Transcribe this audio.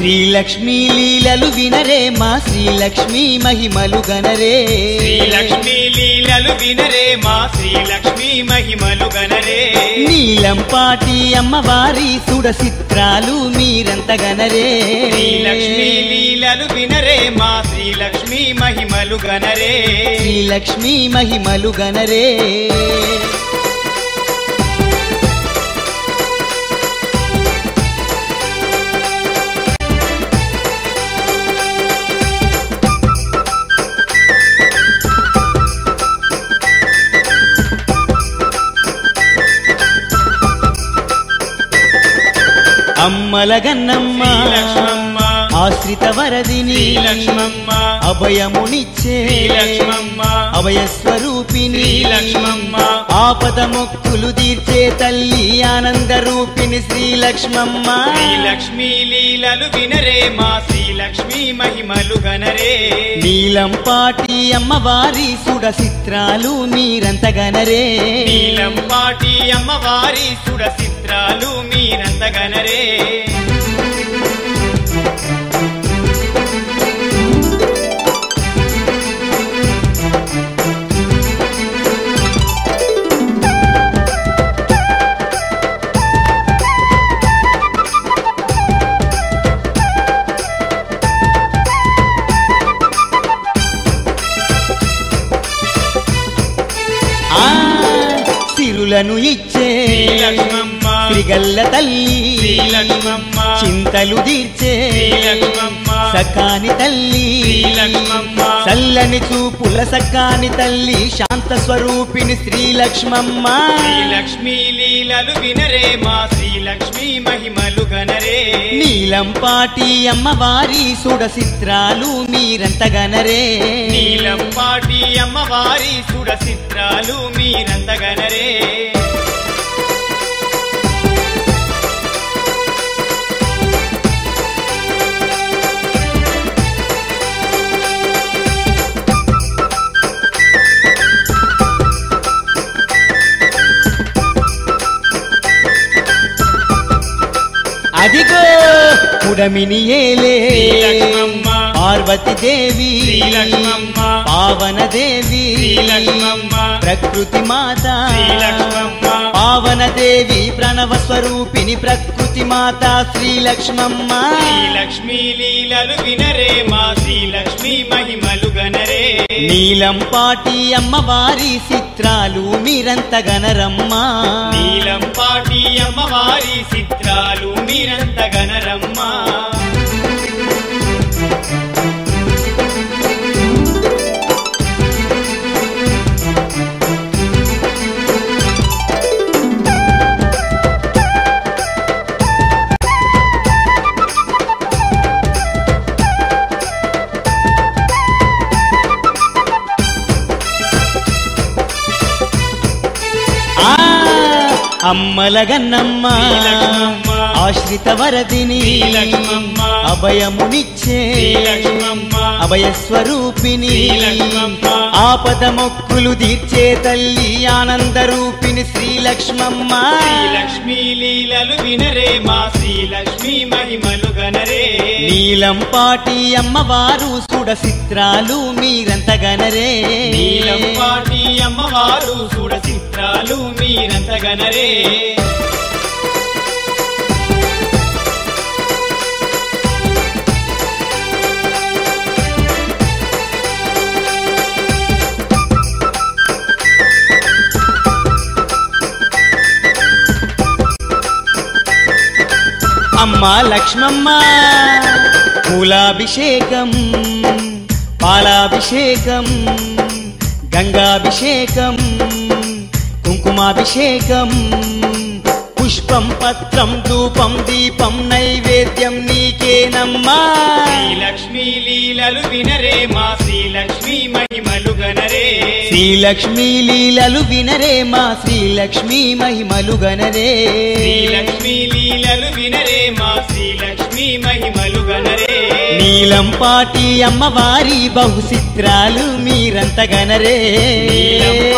శ్రీలక్ష్మీ లీలలు వినరే మా శ్రీలక్ష్మీ మహిమలు గనరే శ్రీలక్ష్మీ లీలలు వినరే మా శ్రీలక్ష్మీ మహిమలు గనరే నీలంపాటి అమ్మవారి సుడ చిత్రాలు మీరంత గనరే శ్రీలక్ష్మీ లీలలు వినరే మా శ్రీలక్ష్మీ మహిమలు గనరే శ్రీలక్ష్మీ మహిమలు గనరే అమ్మల గన్నమ్మ శ్రీలక్ష్మమ్మ ఆశ్రిత వరదిని శ్రీలక్ష్మమ్మ అభయమునిచ్చే శ్రీలక్ష్మమ్మ అభయ స్వరూపిణి శ్రీలక్ష్మమ్మ ఆపద మొక్కులు తీర్చే తల్లి ఆనంద రూపిణి శ్రీలక్ష్మమ్మ శ్రీలక్ష్మీ లీలలు వినరే మా శ్రీలక్ష్మీ మహిమలు గనరే నీలంపాటి అమ్మవారి సుడ చిత్రాలు మీరంత గనరే నీలంపాటి అమ్మవారి సుడ చిత్రాలు మీరంత గనరే ఆ సిరులను ఇచ్చే శ్రీలక్ష్మమ్మ శ్రీగల్ల తల్లి శ్రీలక్ష్మమ్మ చింతలు తీర్చే శ్రీలక్ష్మమ్మ సకాని తల్లి శ్రీలక్ష్మమ్మ చల్లని చూపుల సకాని తల్లి శాంత స్వరూపిణి శ్రీలక్ష్మమ్మ శ్రీలక్ష్మీ లీలలు వినరే మా శ్రీలక్ష్మీ మహిమలు గనరే నీలంపాటి అమ్మవారి సుడ చిత్రాలు మీరంత గనరే నీలంపాటి అమ్మవారి సుడ చిత్రాలు మీరంత గనరే అదిగో పుడమిని ఏలే శ్రీలక్ష్మమ్మ పార్వతి దేవి శ్రీలక్ష్మమ్మ పావన దేవి శ్రీలక్ష్మమ్మ ప్రకృతి మాత శ్రీలక్ష్మమ్మ పావన దేవి ప్రణవ స్వరూపిణి ప్రకృతి మాత శ్రీలక్ష్మమ్మ శ్రీలక్ష్మీ లీలలు వినరే మా శ్రీలక్ష్మీ మహిమలు గనరే నీలంపాటి అమ్మవారి చిత్రాలు మీరంత గనరమ్మా నీలంపాటి అమ్మవారి చిత్రాలు మీరంత గనరమ్మా ఆ అమ్మల గన్నమ్మ శ్రీలక్ష్మమ్మ ఆశ్రిత వరదిని శ్రీలక్ష్మమ్మ అభయమునిచ్చే శ్రీలక్ష్మమ్మ అభయ స్వరూపిణి శ్రీలక్ష్మమ్మ ఆపద మొక్కులు తీర్చే తల్లి ఆనంద రూపిణి శ్రీలక్ష్మమ్మ శ్రీలక్ష్మీ లీలలు వినరే మా శ్రీలక్ష్మీ మహిమలు గనరే నీలంపాటి అమ్మవారు సుడ చిత్రాలు మీరంత గనరే నీలంపాటి అమ్మవారు చూడ చిత్రాలు మీరంత గనరే అమ్మ లక్ష్మమ్మ పూలాభిషేకం పాలాభిషేకం గంగాభిషేకం కుంకుమాభిషేకం పుష్పం పత్రం ధూపం దీపం నైవేద్యం నీకేనమ్మా శ్రీలక్ష్మీ లీలలు వినరే మా శ్రీలక్ష్మీ మహిమలు గనరే శ్రీలక్ష్మీ లీలలు వినరే మా శ్రీలక్ష్మీ మహిమలు గనరే శ్రీలక్ష్మీ లీలలు వినరే మా శ్రీలక్ష్మీ మహిమలు గనరే నీలంపాటి అమ్మవారి బహుచిత్రాలు మీరంత గనరే నీలంపాటి